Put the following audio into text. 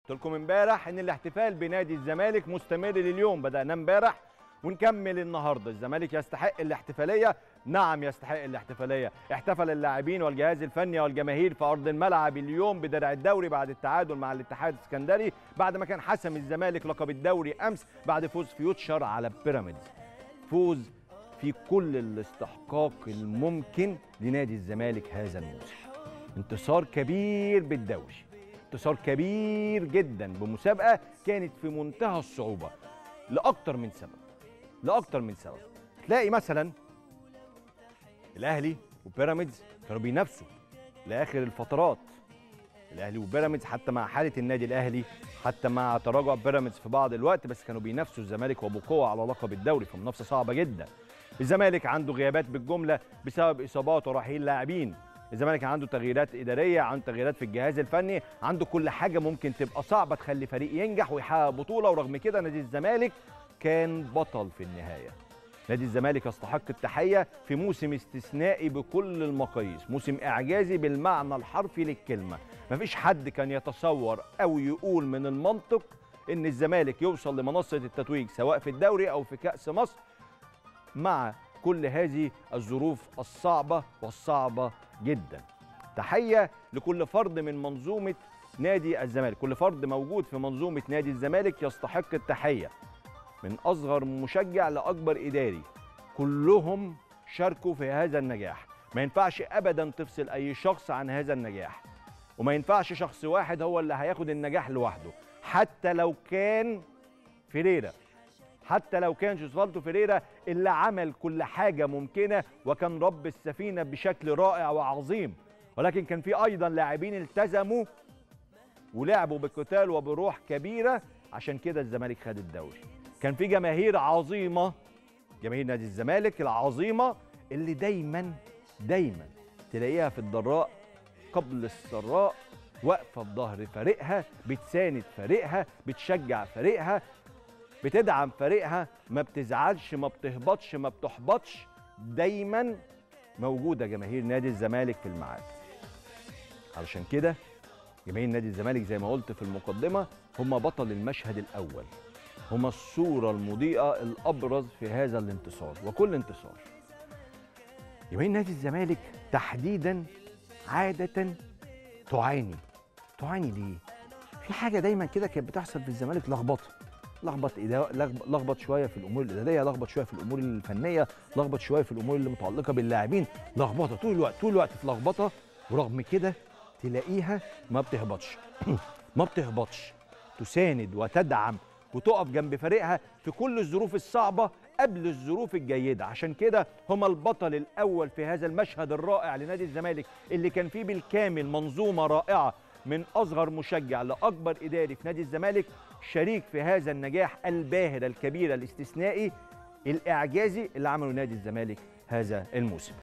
قلت لكم امبارح ان الاحتفال بنادي الزمالك مستمر لليوم بدأنا امبارح ونكمل النهارده الزمالك يستحق الاحتفاليه نعم يستحق الاحتفاليه احتفل اللاعبين والجهاز الفني والجماهير في ارض الملعب اليوم بدرع الدوري بعد التعادل مع الاتحاد السكندري بعد ما كان حسم الزمالك لقب الدوري امس بعد فوز فيوتشر على بيراميدز فوز في كل الاستحقاق الممكن لنادي الزمالك هذا الموسم انتصار كبير بالدوري انتصار كبير جدا بمسابقه كانت في منتهى الصعوبه لاكتر من سبب لاكتر من سبب تلاقي مثلا الاهلي وبيراميدز كانوا بينافسوا لاخر الفترات الاهلي وبيراميدز حتى مع حاله النادي الاهلي حتى مع تراجع بيراميدز في بعض الوقت بس كانوا بينافسوا الزمالك وبقوه على لقب الدوري فمنافسه صعبه جدا الزمالك عنده غيابات بالجمله بسبب اصابات ورحيل لاعبين الزمالك عنده تغييرات اداريه عنده تغييرات في الجهاز الفني عنده كل حاجه ممكن تبقى صعبه تخلي فريق ينجح ويحقق بطوله ورغم كده نادي الزمالك كان بطل في النهايه نادي الزمالك يستحق التحيه في موسم استثنائي بكل المقاييس موسم اعجازي بالمعنى الحرفي للكلمه مفيش حد كان يتصور او يقول من المنطق ان الزمالك يوصل لمنصه التتويج سواء في الدوري او في كاس مصر مع كل هذه الظروف الصعبه والصعبه جدا تحيه لكل فرد من منظومه نادي الزمالك كل فرد موجود في منظومه نادي الزمالك يستحق التحيه من اصغر مشجع لاكبر اداري كلهم شاركوا في هذا النجاح ما ينفعش ابدا تفصل اي شخص عن هذا النجاح وما ينفعش شخص واحد هو اللي هياخد النجاح لوحده حتى لو كان فيريرا حتى لو كان جوزفالدو فيريرا اللي عمل كل حاجه ممكنه وكان رب السفينه بشكل رائع وعظيم ولكن كان في ايضا لاعبين التزموا ولعبوا بقتال وبروح كبيره عشان كده الزمالك خد الدوري كان في جماهير عظيمه جماهير نادي الزمالك العظيمه اللي دايما دايما تلاقيها في الضراء قبل السراء واقفه في ظهر فريقها بتساند فريقها بتشجع فريقها بتدعم فريقها ما بتزعلش ما بتهبطش ما بتحبطش دايما موجوده جماهير نادي الزمالك في الميعاد علشان كده جماهير نادي الزمالك زي ما قلت في المقدمه هم بطل المشهد الاول هم الصوره المضيئه الابرز في هذا الانتصار وكل انتصار جماهير نادي الزمالك تحديدا عاده تعاني تعاني ليه في حاجه دايما كده كانت بتحصل في الزمالك لخبطه لخبط إدا- لخب- لخبط شويه في الامور الاداريه لخبط شويه في الامور الفنيه لخبط شويه في الامور اللي متعلقه باللاعبين لخبطه طول الوقت طول الوقت في لخبطه ورغم كده تلاقيها ما بتهبطش ما بتهبطش تساند وتدعم وتقف جنب فريقها في كل الظروف الصعبه قبل الظروف الجيده عشان كده هم البطل الاول في هذا المشهد الرائع لنادي الزمالك اللي كان فيه بالكامل منظومه رائعه من اصغر مشجع لاكبر اداري في نادي الزمالك شريك في هذا النجاح الباهر الكبير الاستثنائي الاعجازي اللي عمله نادي الزمالك هذا الموسم